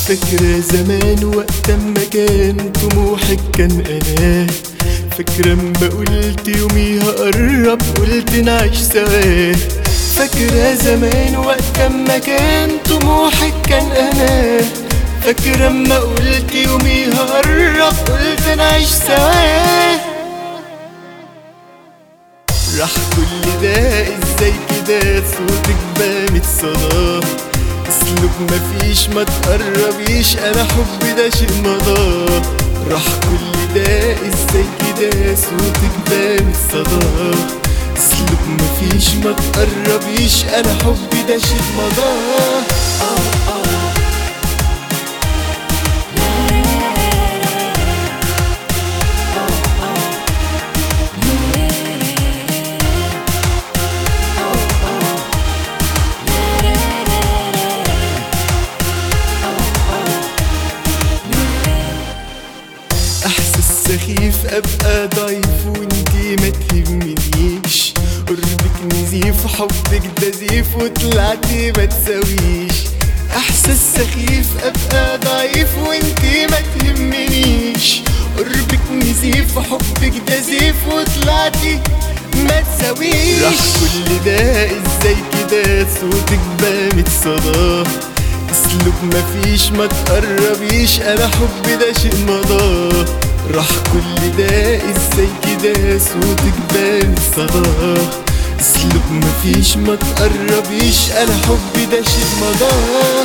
فاكرة زمان وقت ما كان طموحك كان أنا فاكرة اما قلت يوميها قرب قلت نعيش سوا فاكرة زمان وقت ما كان طموحك كان أنا فاكرة اما قلت يوميها قرب قلت نعيش سوا راح كل ده ازاي كده صوتك بامت صداه اسلوب مفيش ما تقربيش انا حبي ده شيء مضى راح كل ده ازاي كده صوتك بامت صداه اسلوب مفيش ما تقربيش انا حبي ده شيء مضى احساس سخيف ابقى ضعيف وانتي ما تهمنيش قربك نزيف حبك ده زيف وطلعتي ما تساويش احساس سخيف ابقى ضعيف وانتي ما تهمنيش قربك نزيف حبك ده زيف وطلعتي ما تساويش راح كل ده ازاي كده صوتك بامت صداه اسلوب مفيش ما تقربيش انا حبي ده شيء مضى راح كل ده ازاي كده صوتك بان صداه اسلوب مفيش ما تقربيش انا حبي ده شيء مضى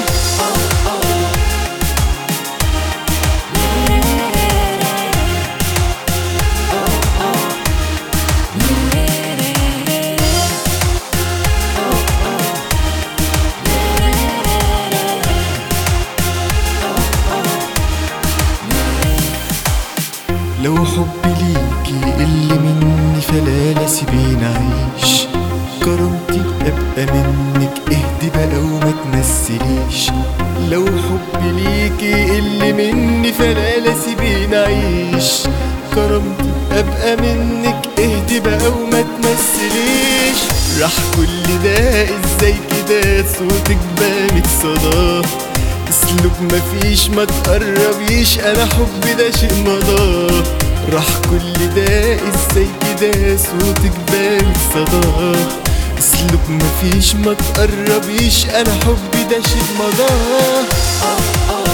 لو حبي ليكي اللي مني فلا لا سيبيني اعيش كرامتي ابقى منك اهدي بقى وما تمثليش لو حبي ليكي اللي مني فلا لا سيبيني اعيش كرامتي ابقى منك اهدي بقى وما تمثليش راح كل ده ازاي كده صوتك بامت صداه اسلوب مفيش ما تقربيش انا حبي ده شيء مضى راح كل ده ازاي كده صوتك بان صداه اسلوب مفيش ما تقربيش انا حبي ده شيء مضى